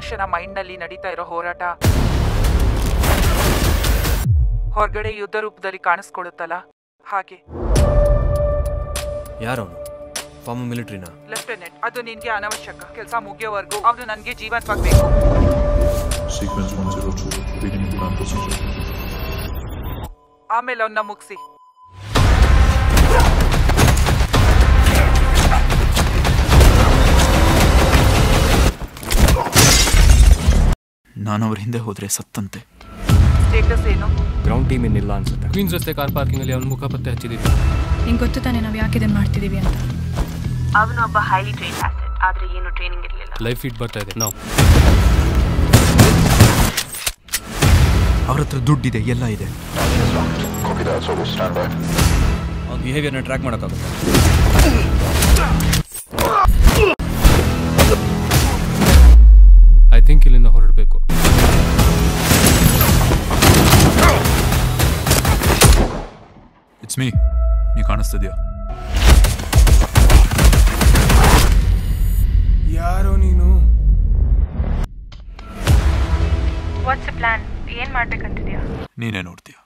ಮನುಷ್ಯನ ಮೈಂಡ್ನಲ್ಲಿ ನಡೀತಾ ಇರೋ ಹೋರಾಟ ಹೊರಗಡೆ ಯುದ್ಧ ರೂಪದಲ್ಲಿ ಕಾಣಿಸ್ಕೊಳ್ಳುತ್ತಲ್ಲ ಹಾಗೆ ಯಾರವನು ಫಾರ್ಮ್ ಮಿಲಿಟ್ರಿನ ಲೆಫ್ಟಿನೆಂಟ್ ಅದು ನಿನ್ಗೆ ಅನವಶ್ಯಕ ಕೆಲಸ ಮುಗಿಯೋವರೆಗೂ ಅವನು ನನಗೆ ಜೀವಂತವಾಗಬೇಕು Sequence 102, beginning plan procedure. ಆಮೇಲೆ ಅವನ್ನ ಮುಗಿಸಿ ನಾನು ಅವ್ರ ಹಿಂದೆ ಹೋದ್ರೆ ಸತ್ತಂತೆ ಸ್ಟೇಟಸ್ ಏನು ಗ್ರೌಂಡ್ ಟೀಮ್ ಏನಿಲ್ಲ ಅನ್ಸುತ್ತೆ ಕ್ವೀನ್ಸ್ ರಸ್ತೆ ಕಾರ್ ಪಾರ್ಕಿಂಗ್ ಅಲ್ಲಿ ಅವನ ಮುಖ ಪತ್ತೆ ಹಚ್ಚಿದ್ದ ನಿಂಗೆ ಗೊತ್ತು ತಾನೇ ನಾವು ಯಾಕೆ ಇದನ್ನು ಮಾಡ್ತಿದ್ದೀವಿ ಅಂತ ಅವನೊಬ್ಬ ಹೈಲಿ ಟ್ರೈನ್ ಆಸೆಟ್ ಆದ್ರೆ ಏನು ಟ್ರೈನಿಂಗ್ ಇರಲಿಲ್ಲ ಲೈಫ್ ಫೀಡ್ ಬರ್ತಾ ಇದೆ ನಾವು ಅವ್ರ ಹತ್ರ ದುಡ್ಡಿದೆ ಎಲ್ಲ ಇದೆ ಅವ್ನ ಬಿಹೇವಿಯರ್ನ ಟ್ರ್ಯಾಕ್ ಮಾಡೋಕ್ಕಾಗುತ್ತೆ ಐ ಥಿಂಕ್ ಇಲ್ಲಿಂದ ಹೊರಡಬೇಕು ಇಟ್ಸ್ ಮೀ ನೀ ಕಾಣಿಸ್ತಿದ್ಯಾ ಯಾರೋ ನೀನು ವಾಟ್ಸ್ ಪ್ಲಾನ್ ಏನು ಮಾಡ್ಬೇಕಂತಿದ್ಯಾ ನೀನೇ ನೋಡ್ತೀಯ